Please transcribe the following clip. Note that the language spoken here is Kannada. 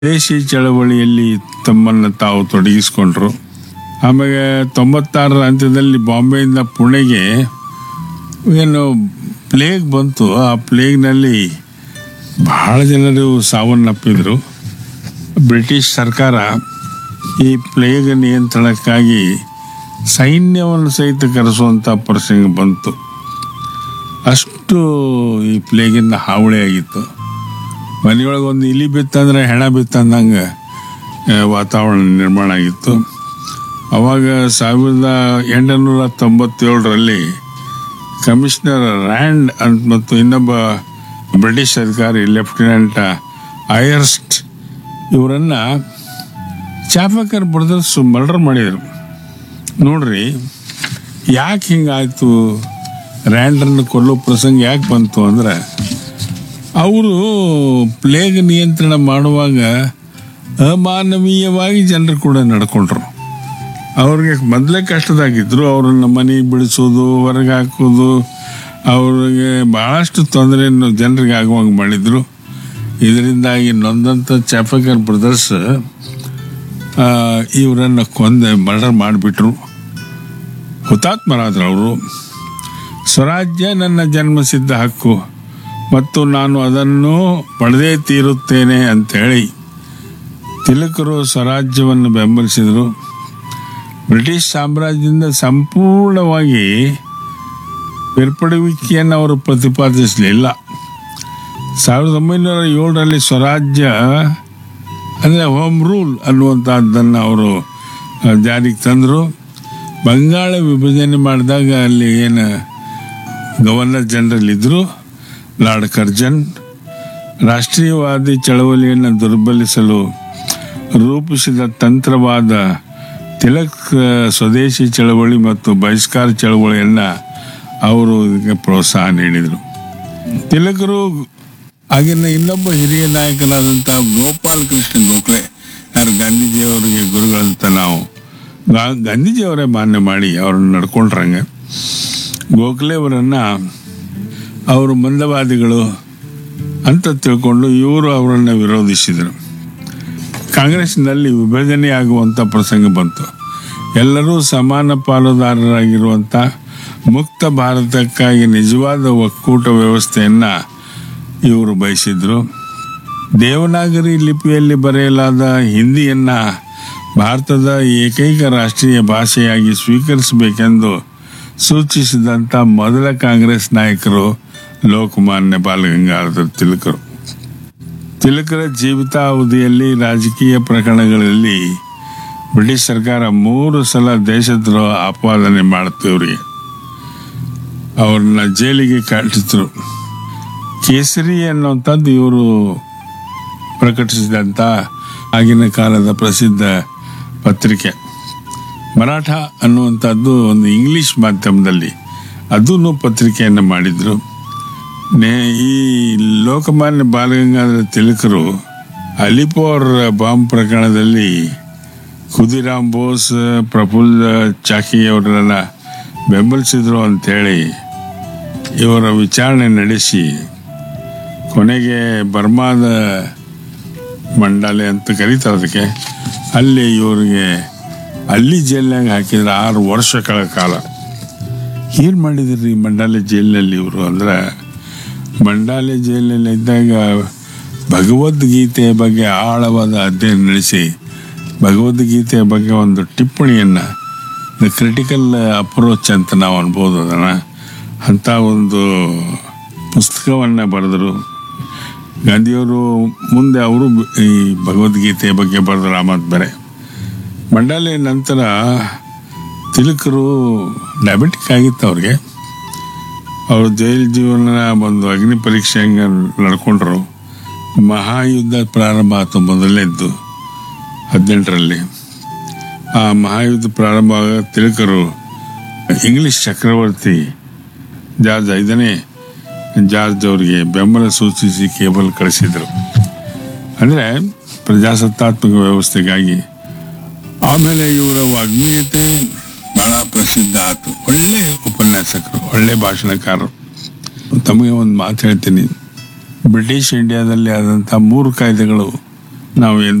ದೇಶಿ ಚಳವಳಿಯಲ್ಲಿ ತಮ್ಮನ್ನು ತಾವು ತೊಡಗಿಸಿಕೊಂಡ್ರು ಆಮೇಲೆ ತೊಂಬತ್ತಾರರ ಅಂತ್ಯದಲ್ಲಿ ಬಾಂಬೆಯಿಂದ ಪುಣೆಗೆ ಏನು ಪ್ಲೇಗ್ ಬಂತು ಆ ಪ್ಲೇಗ್ನಲ್ಲಿ ಬಹಳ ಜನರು ಸಾವನ್ನಪ್ಪಿದರು ಬ್ರಿಟಿಷ್ ಸರ್ಕಾರ ಈ ಪ್ಲೇಗ್ ನಿಯಂತ್ರಣಕ್ಕಾಗಿ ಸೈನ್ಯವನ್ನು ಸಹಿತ ಕರೆಸುವಂಥ ಪ್ರಸಂಗ ಬಂತು ಅಷ್ಟು ಈ ಪ್ಲೇಗಿಂದ ಹಾವಳಿ ಆಗಿತ್ತು ಮನೆಯೊಳಗೆ ಒಂದು ಇಲಿ ಬಿತ್ತಂದ್ರೆ ಹೆಣ ಬಿತ್ತಂದಂಗೆ ಆ, ವಾತಾವರಣ ನಿರ್ಮಾಣ ಆಗಿತ್ತು ಅವಾಗ ಸಾವಿರದ ಎಂಟುನೂರ ತೊಂಬತ್ತೇಳರಲ್ಲಿ ಕಮಿಷನರ್ ರ್ಯಾಂಡ್ ಅಂತ ಮತ್ತು ಇನ್ನೊಬ್ಬ ಬ್ರಿಟಿಷ್ ಅಧಿಕಾರಿ ಲೆಫ್ಟಿನೆಂಟ್ ಐಯರ್ಸ್ಟ್ ಇವರನ್ನು ಚಾಪಕರ್ ಬ್ರದರ್ಸ್ ಮರ್ಡರ್ ಮಾಡಿದರು ನೋಡ್ರಿ ಯಾಕೆ ಹಿಂಗಾಯ್ತು ರ್ಯಾಂಡ್ರನ್ನು ಕೊಲ್ಲೋ ಪ್ರಸಂಗ ಯಾಕೆ ಬಂತು ಅಂದ್ರೆ ಅವರು ಪ್ಲೇಗ್ ನಿಯಂತ್ರಣ ಮಾಡುವಾಗ ಅಮಾನವೀಯವಾಗಿ ಜನರು ಕೂಡ ನಡ್ಕೊಂಡ್ರು ಅವ್ರಿಗೆ ಮೊದಲೇ ಕಷ್ಟದಾಗಿದ್ರು ಅವ್ರನ್ನ ಮನೆಗೆ ಬಿಡಿಸೋದು ಹೊರಗೆ ಹಾಕೋದು ಅವ್ರಿಗೆ ಭಾಳಷ್ಟು ತೊಂದರೆಯನ್ನು ಜನರಿಗೆ ಆಗುವಂಗೆ ಮಾಡಿದ್ರು ಇದರಿಂದಾಗಿ ನೊಂದಂಥ ಚಾಪಕರ್ ಬ್ರದರ್ಸ್ ಇವರನ್ನು ಕೊಂದ ಮರ್ಡರ್ ಮಾಡಿಬಿಟ್ರು ಹುತಾತ್ಮರಾದ್ರು ಅವರು ಸ್ವರಾಜ್ಯ ನನ್ನ ಜನ್ಮಸಿದ್ಧ ಹಕ್ಕು ಮತ್ತು ನಾನು ಅದನ್ನು ಪಡೆದೇ ತೀರುತ್ತೇನೆ ಅಂತೇಳಿ ತಿಲಕರು ಸ್ವರಾಜ್ಯವನ್ನು ಬೆಂಬಲಿಸಿದರು ಬ್ರಿಟಿಷ್ ಸಾಮ್ರಾಜ್ಯದಿಂದ ಸಂಪೂರ್ಣವಾಗಿ ಬೇರ್ಪಡುವಿಕೆಯನ್ನು ಅವರು ಪ್ರತಿಪಾದಿಸಲಿಲ್ಲ ಸಾವಿರದ ಒಂಬೈನೂರ ಏಳರಲ್ಲಿ ಸ್ವರಾಜ್ಯ ಅಂದರೆ ಹೋಮ್ ರೂಲ್ ಅನ್ನುವಂಥದ್ದನ್ನು ಅವರು ಆ, ಜಾರಿಗೆ ತಂದರು ಬಂಗಾಳ ವಿಭಜನೆ ಮಾಡಿದಾಗ ಅಲ್ಲಿ ಏನು ಗವರ್ನರ್ ಜನರಲ್ ಇದ್ದರು ಲಾರ್ಡ್ ಕರ್ಜನ್ ರಾಷ್ಟ್ರೀಯವಾದಿ ಚಳವಳಿಯನ್ನು ದುರ್ಬಲಿಸಲು ರೂಪಿಸಿದ ತಂತ್ರವಾದ ತಿಲಕ್ ಸ್ವದೇಶಿ ಚಳವಳಿ ಮತ್ತು ಬಹಿಷ್ಕಾರ ಚಳವಳಿಯನ್ನು ಅವರು ಇದಕ್ಕೆ ಪ್ರೋತ್ಸಾಹ ನೀಡಿದರು ತಿಲಕರು ಆಗಿನ ಇನ್ನೊಬ್ಬ ಹಿರಿಯ ನಾಯಕರಾದಂಥ ಗೋಪಾಲ್ ಕೃಷ್ಣ ಗೋಖಲೆ ಯಾರು ಗಾಂಧೀಜಿಯವರಿಗೆ ಗುರುಗಳಂತ ನಾವು ಗಾ- ಗಾಂಧೀಜಿಯವರೇ ಮಾನ್ಯ ಮಾಡಿ ಅವ್ರನ್ನ ನಡ್ಕೊಂಡ್ರಂಗೆ ಗೋಖಲೆ ಅವರನ್ನು ಅವರು ಮಂದವಾದಿಗಳು ಅಂತ ತಿಳ್ಕೊಂಡು ಇವರು ಅವರನ್ನು ವಿರೋಧಿಸಿದರು ಕಾಂಗ್ರೆಸ್ನಲ್ಲಿ ವಿಭಜನೆ ಆಗುವಂಥ ಪ್ರಸಂಗ ಬಂತು ಎಲ್ಲರೂ ಸಮಾನ ಪಾಲುದಾರರಾಗಿರುವಂಥ ಮುಕ್ತ ಭಾರತಕ್ಕಾಗಿ ನಿಜವಾದ ಒಕ್ಕೂಟ ವ್ಯವಸ್ಥೆಯನ್ನು ಇವರು ಬಯಸಿದ್ರು ದೇವನಾಗರಿ ಲಿಪಿಯಲ್ಲಿ ಬರೆಯಲಾದ ಹಿಂದಿಯನ್ನು ಭಾರತದ ಏಕೈಕ ರಾಷ್ಟ್ರೀಯ ಭಾಷೆಯಾಗಿ ಸ್ವೀಕರಿಸಬೇಕೆಂದು ಸೂಚಿಸಿದಂಥ ಮೊದಲ ಕಾಂಗ್ರೆಸ್ ನಾಯಕರು ಲೋಕಮಾನ್ಯ ಬಾಲಗಂಗಾಧರ ತಿಲಕರು ತಿಲಕರ ಜೀವಿತಾವಧಿಯಲ್ಲಿ ರಾಜಕೀಯ ಪ್ರಕರಣಗಳಲ್ಲಿ ಬ್ರಿಟಿಷ್ ಸರ್ಕಾರ ಮೂರು ಸಲ ದೇಶದ್ರೋಹ ಆಪಾದನೆ ಮಾಡುತ್ತೆ ಇವರಿಗೆ ಅವ್ರನ್ನ ಜೈಲಿಗೆ ಕಟ್ಟಿದ್ರು ಕೇಸರಿ ಅನ್ನುವಂಥದ್ದು ಇವರು ಪ್ರಕಟಿಸಿದಂಥ ಆಗಿನ ಕಾಲದ ಪ್ರಸಿದ್ಧ ಪತ್ರಿಕೆ ಮರಾಠ ಅನ್ನುವಂಥದ್ದು ಒಂದು ಇಂಗ್ಲಿಷ್ ಮಾಧ್ಯಮದಲ್ಲಿ ಅದೂ ಪತ್ರಿಕೆಯನ್ನು ಮಾಡಿದರು ನೇ ಈ ಲೋಕಮಾನ್ಯ ಬಾಲಗಂಗಾಧರ ತಿಲಕರು ಅಲಿಪೋರ್ ಬಾಂಬ್ ಪ್ರಕರಣದಲ್ಲಿ ಖುದಿರಾಮ್ ಬೋಸ್ ಪ್ರಫುಲ್ಲ ಚಾಕಿ ಅವರನ್ನ ಬೆಂಬಲಿಸಿದ್ರು ಅಂತೇಳಿ ಇವರ ವಿಚಾರಣೆ ನಡೆಸಿ ಕೊನೆಗೆ ಬರ್ಮಾದ ಮಂಡಾಲೆ ಅಂತ ಕರೀತಾರೆ ಅದಕ್ಕೆ ಅಲ್ಲಿ ಇವರಿಗೆ ಅಲ್ಲಿ ಜೈಲ್ನಾಗ ಹಾಕಿದ್ರೆ ಆರು ವರ್ಷಗಳ ಕಾಲ ಏನು ಮಾಡಿದ್ರಿ ಮಂಡಾಲೆ ಜೈಲಿನಲ್ಲಿ ಇವರು ಅಂದ್ರೆ ಮಂಡಾಲೆ ಜೈಲಿನಲ್ಲಿ ಇದ್ದಾಗ ಭಗವದ್ಗೀತೆಯ ಬಗ್ಗೆ ಆಳವಾದ ಅಧ್ಯಯನ ನಡೆಸಿ ಭಗವದ್ಗೀತೆಯ ಬಗ್ಗೆ ಒಂದು ಟಿಪ್ಪಣಿಯನ್ನು ದ ಕ್ರಿಟಿಕಲ್ ಅಪ್ರೋಚ್ ಅಂತ ನಾವು ಅನ್ಬೋದು ಅದನ್ನು ಅಂಥ ಒಂದು ಪುಸ್ತಕವನ್ನು ಬರೆದರು ಗಾಂಧಿಯವರು ಮುಂದೆ ಅವರು ಈ ಭಗವದ್ಗೀತೆಯ ಬಗ್ಗೆ ಬರೆದರು ಆ ಮಾತು ಬೇರೆ ಮಂಡಾಲೆ ನಂತರ ತಿಲಕರು ಡಯಾಬಿಟಿಕ್ ಆಗಿತ್ತು ಅವ್ರಿಗೆ ಅವರು ಜೈಲು ಜೀವನ ಒಂದು ಅಗ್ನಿ ಪರೀಕ್ಷೆ ಹಂಗೆ ನಡ್ಕೊಂಡ್ರು ಮಹಾಯುದ್ಧ ಪ್ರಾರಂಭ ಆಯ್ತು ಮೊದಲನೇದ್ದು ಹದಿನೆಂಟರಲ್ಲಿ ಆ ಮಹಾಯುದ್ಧ ಪ್ರಾರಂಭ ಆಗ ತಿಲಕರು ಇಂಗ್ಲಿಷ್ ಚಕ್ರವರ್ತಿ ಜಾರ್ಜ್ ಐದನೇ ಜಾರ್ಜ್ ಅವರಿಗೆ ಬೆಂಬಲ ಸೂಚಿಸಿ ಕೇಬಲ್ ಕಳಿಸಿದರು ಅಂದರೆ ಪ್ರಜಾಸತ್ತಾತ್ಮಕ ವ್ಯವಸ್ಥೆಗಾಗಿ ಆಮೇಲೆ ಇವರ ವಾಗ್ಮೀಯತೆ ಬಹಳ ಪ್ರಸಿದ್ಧ ಆಯಿತು ಒಳ್ಳೆ ಉಪನ್ಯಾಸಕರು ಒಳ್ಳೆ ಭಾಷಣಕಾರರು ತಮಗೆ ಒಂದು ಮಾತು ಹೇಳ್ತೀನಿ ಬ್ರಿಟಿಷ್ ಇಂಡಿಯಾದಲ್ಲಿ ಆದಂಥ ಮೂರು ಕಾಯ್ದೆಗಳು ನಾವು